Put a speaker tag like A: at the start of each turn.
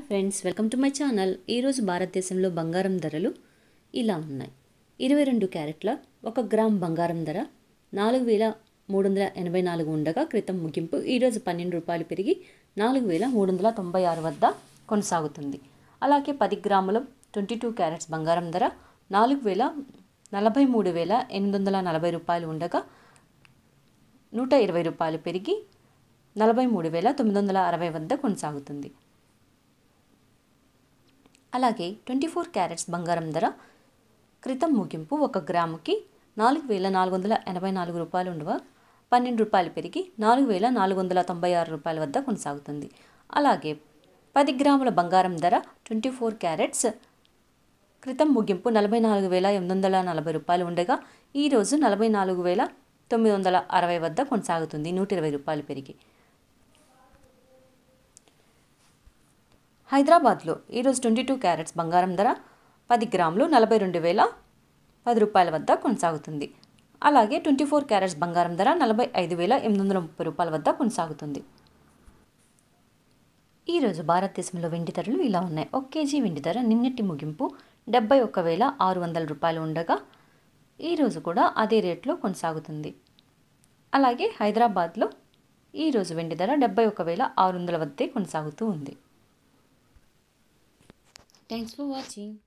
A: friends welcome to my channel ఈరోజు భారతదేశంలో బంగారం ధరలు ఇలా ఉన్నాయి ఇరవై రెండు క్యారెట్ల ఒక గ్రామ్ బంగారం ధర నాలుగు వేల మూడు వందల ఎనభై నాలుగు ఉండగా క్రితం ముగింపు ఈరోజు పన్నెండు రూపాయలు పెరిగి నాలుగు వేల మూడు వందల తొంభై ఆరు వద్ద కొనసాగుతుంది అలాగే పది గ్రాముల ట్వంటీ టూ క్యారెట్స్ బంగారం ధర నాలుగు వేల నలభై మూడు వేల ఎనిమిది వందల నలభై రూపాయలు ఉండగా నూట ఇరవై రూపాయలు పెరిగి నలభై మూడు వేల తొమ్మిది వందల అరవై వద్ద కొనసాగుతుంది అలాగే ట్వంటీ ఫోర్ క్యారెట్స్ బంగారం ధర క్రితం ముగింపు ఒక గ్రాముకి నాలుగు వేల నాలుగు వందల ఎనభై నాలుగు రూపాయలు ఉండగా పన్నెండు రూపాయలు పెరిగి నాలుగు వేల నాలుగు వందల తొంభై ఆరు రూపాయల వద్ద కొనసాగుతుంది అలాగే పది గ్రాముల బంగారం ధర ట్వంటీ ఫోర్ క్యారెట్స్ క్రితం ముగింపు నలభై నాలుగు వేల ఎనిమిది వందల నలభై రూపాయలు ఉండగా ఈరోజు నలభై నాలుగు వేల తొమ్మిది వందల అరవై వద్ద కొనసాగుతుంది నూట ఇరవై రూపాయలు పెరిగి హైదరాబాద్లో ఈరోజు ట్వంటీ టూ క్యారెట్స్ బంగారం ధర పది గ్రాములు నలభై రెండు వేల పది రూపాయల వద్ద కొనసాగుతుంది అలాగే ట్వంటీ ఫోర్ క్యారెట్స్ బంగారం ధర నలభై ఐదు వేల ఎనిమిది వందల ముప్పై రూపాయల వద్ద కొనసాగుతుంది ఈరోజు భారతదేశంలో వెండి ధరలు ఇలా ఉన్నాయి ఒక కేజీ వెండి ధర నిన్నటి ముగింపు డెబ్బై ఒక్క వేల ఆరు వందల రూపాయలు ఉండగా ఈరోజు కూడా అదే రేట్లో కొనసాగుతుంది అలాగే హైదరాబాద్లో ఈరోజు వెండి ధర డెబ్బై ఒక వేల ఆరు వందల వద్దే కొనసాగుతూ ఉంది థ్యాంక్స్ ఫర్ వాచింగ్